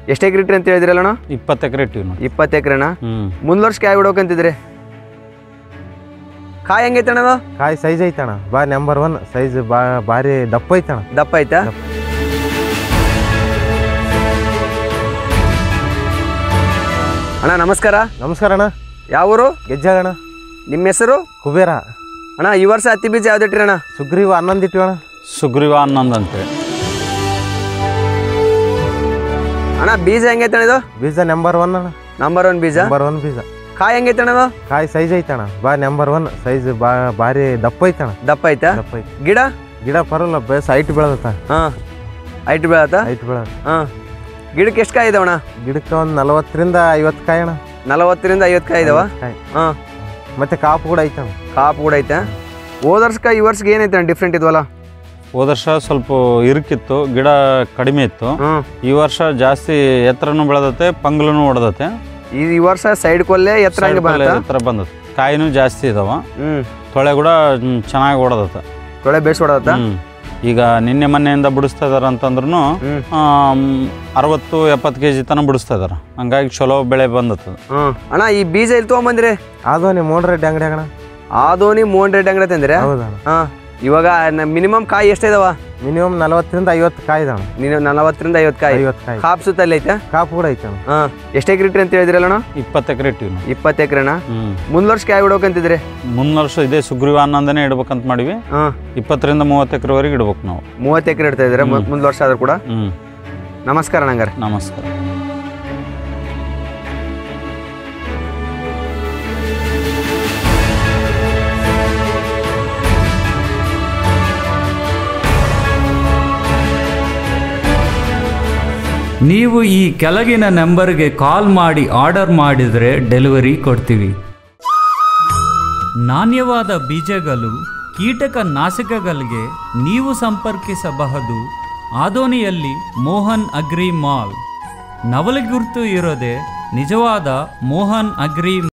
ಎಷ್ಟು ಎಕರೆ ಇಟ್ರಿ ಅಂತ ಹೇಳಿದ್ರಲ್ಲಣ್ಣ ಇಪ್ಪತ್ತು ಎಕರೆ ಇಟ್ಟಿವಿ ನಾವು ಇಪ್ಪತ್ತು ಎಕರೆನ ಹ್ಞೂ ಮುಂದ್ ವರ್ಷ ಕಾಯಿ ಬಿಡ್ಬೇಕಂತಿದ್ರಿ ಕಾಯಿ ಹೆಂಗೈತೆ ಅಣ್ಣ ಅದು? ಕಾಯಿ ಸೈಜ್ ಐತಣ ಬಾ ನಂಬರ್ ಒನ್ ಸೈಜ್ ಬಾ ಭಾರಿ ದಪ್ಪ ಐತಣ ದಪ್ಪ ಐತಾ ಅಣ್ಣ ನಮಸ್ಕಾರ ನಮಸ್ಕಾರ ಅಣ್ಣ ಯಾವ ಊರು ಗೆಜ್ಜಾಗಣ ನಿಮ್ಮ ಹೆಸರು ಕುಬೇರ ಅಣ್ಣ ಈ ವರ್ಷ ಹತ್ತಿ ಬೀಜ ಯಾವ್ದು ಇಟ್ರಿ ಅಣ್ಣ ಸುಗ್ರೀವ ಹನ್ನೊಂದು ಇಟ್ಟಿವಿ ಅಣ್ಣ ಸುಗ್ರೀವ ಹನ್ನೊಂದು ಅಂತೇಳಿ ಅಣ್ಣ ಬೀಜ ಹೆಂಗೈತೆ ಅಣ್ಣ ಇದು ಬೀಜ ನಂಬರ್ ಒನ್ ಅಣ್ಣ ನಂಬರ್ ಒನ್ ಬೀಜ ನಂಬರ್ ಒನ್ ಬೀಜ ಕಾಯಿ ಹೆಂಗೈತೆ ಅಣ್ಣ ಅದು? ಕಾಯಿ ಸೈಜ್ ಐತಣ ಬಾ ನಂಬರ್ ಒನ್ ಸೈಜ್ ಬಾ ಭಾರಿ ದಪ್ಪ ಐತಣ ದಪ್ಪ ಐತಾ ದಪ್ಪ ಐತಿ ಗಿಡ ಗಿಡ ಪರಲ್ಲ ಬೇಸ್ ಹೈಟ್ ಬೆಳೆದತ್ತ ಹಾಂ ಹೈಟ್ ಬೆಳತ್ತ ಹೈಟ್ ಬೆಳೆದ ಹಾಂ ಗಿಡಕ್ಕೆ ಎಷ್ಟು ಕಾಯಿ ಇದಾವಣ್ಣ ಗಿಡಕ್ಕೆ ಒಂದು ನಲವತ್ತರಿಂದ ಐವತ್ತು ಕಾಯಿ ಅಣ್ಣ ನಲವತ್ತರಿಂದ ಐವತ್ತು ಕಾಯಿ ಇದಾವ ಐವತ್ತು ಕಾಯಿ ಹಾಂ ಮತ್ತೆ ಕಾಪು ಕೂಡ ಐತಣ ಕಾಪು ಕೂಡ ಐತೆ ಹೋದ ವರ್ಷಕ್ಕೆ ಈ ವರ್ಷಕ್ಕೆ ಏನೈತೆ ಅಣ್ಣ ಡಿಫ್ರೆಂಟ್ ಇದ್ವಲ್ಲ ಹೋದ ವರ್ಷ ಸ್ವಲ್ಪ ಇರುಕಿತ್ತು ಗಿಡ ಕಡಿಮೆ ಇತ್ತು ಹ್ಞೂ ಈ ವರ್ಷ ಜಾಸ್ತಿ ಎತ್ತರನು ಬೆಳೆದತೆ ಪಂಗ್ಲನು ಹೊಡೆದತೆ ಈ ಈ ವರ್ಷ ಸೈಡ್ ಕೊಲ್ಲೆ ಎತ್ತರ ಹಂಗೆ ಬಂತ ಎತ್ತರ ಬಂದತೆ ಕಾಯಿನೂ ಜಾಸ್ತಿ ಇದಾವ ಹ್ಞೂ ತೊಳೆ ಕೂಡ ಚೆನ್ನಾಗಿ ಹೊಡೆದತೆ ತೊಳೆ ಬೇಸ್ ಹೊಡತ್ತ ಹ್ಮ್. ಈಗ ನಿನ್ನೆ ಮೊನ್ನೆಯಿಂದ ಬಿಡಿಸ್ತಾ ಇದಾರೆ ಅಂತಂದ್ರೂ ಹ್ಮ್. ಅರವತ್ತು ಎಪ್ಪತ್ತು ಕೆ ಜಿ ತನಕ ಬಿಡಿಸ್ತಾ ಇದಾರೆ ಹಂಗಾಗಿ ಚಲೋ ಬೆಳೆ ಬಂದತ್ತದ ಹ್ಞೂ ಅಣ್ಣ ಈ ಬೀಜ ಇಲ್ಲಿ ತೊಗೊಂಬಂದ್ರಿ ಅದು ನೀವು ಮೋಡ್ ರೆಡ್ಡಿ ಅಂಗಡಿ ಅಣ್ಣ ಆದೋನಿ ಮೋಹನ್ ರೆಡ್ಡಿ ಅಂಗಡಿ ತಂದ್ರೆ ಹೌದಣ್ಣ ಹಾಂ ಇವಾಗ ಮಿನಿಮಮ್ ಕಾಯಿ ಎಷ್ಟಿದಾವ ಮಿನಿಮಮ್ ನಲವತ್ತರಿಂದ ಐವತ್ತು ಕಾಯಿ ಇದಾಣ ನೀನು ನಲವತ್ತರಿಂದ ಐವತ್ತು ಕಾಯಿ ಐವತ್ತು ಕಾಯಿ ಕಾಪ್ ಸುತ್ತಲ್ಲಿ ಐತೆ ಕಾಪು ಕೂಡ ಐತಣ ಹಾಂ ಎಷ್ಟು ಎಕರೆ ಇಟ್ರಿ ಅಂತ ಹೇಳಿದ್ರಲ್ಲಣ್ಣ ಇಪ್ಪತ್ತು ಎಕರೆ ಇಟ್ಟಿವಿ ನಾವು ಇಪ್ಪತ್ತು ಎಕರೆನ ಹ್ಞೂ ಮುಂದ್ ವರ್ಷ ಕಾಯಿ ಬಿಡ್ಬೇಕಂತಿದ್ರಿ ಮುಂದಿನ ವರ್ಷ ಇದೇ ಸುಗ್ರೀವ ಹನ್ನೊಂದನೇ ಇಡ್ಬೇಕಂತ ಮಾಡಿವಿ ಹಾಂ ಇಪ್ಪತ್ತರಿಂದ ಮೂವತ್ತು ಎಕರೆವರೆಗೆ ಇಡ್ಬೇಕು ನಾವು ಮೂವತ್ತು ಎಕರೆ ಇಡ್ತಾ ಇದ್ದೀರಾ ಹ್ಮ್. ಮುಂದ್ ವರ್ಷ ಆದ್ರೂ ಕೂಡ ಹ್ಞೂ ನಮಸ್ಕಾರ ನಂಗಾರೆ ನಮಸ್ಕಾರ ನೀವು ಈ ಕೆಳಗಿನ ನಂಬರ್ಗೆ ಕಾಲ್ ಮಾಡಿ ಆರ್ಡರ್ ಮಾಡಿದರೆ ಡೆಲಿವರಿ ಕೊಡ್ತೀವಿ ನಾಣ್ಯವಾದ ಬೀಜಗಳು ಕೀಟಕ ನಾಶಕಗಳಿಗೆ ನೀವು ಸಂಪರ್ಕಿಸಬಹುದು ಆದೋನಿಯಲ್ಲಿ ಮೋಹನ್ ಅಗ್ರಿ ಮಾಲ್ ನವಲಗುರ್ತು ಇರೋದೆ ನಿಜವಾದ ಮೋಹನ್ ಅಗ್ರಿ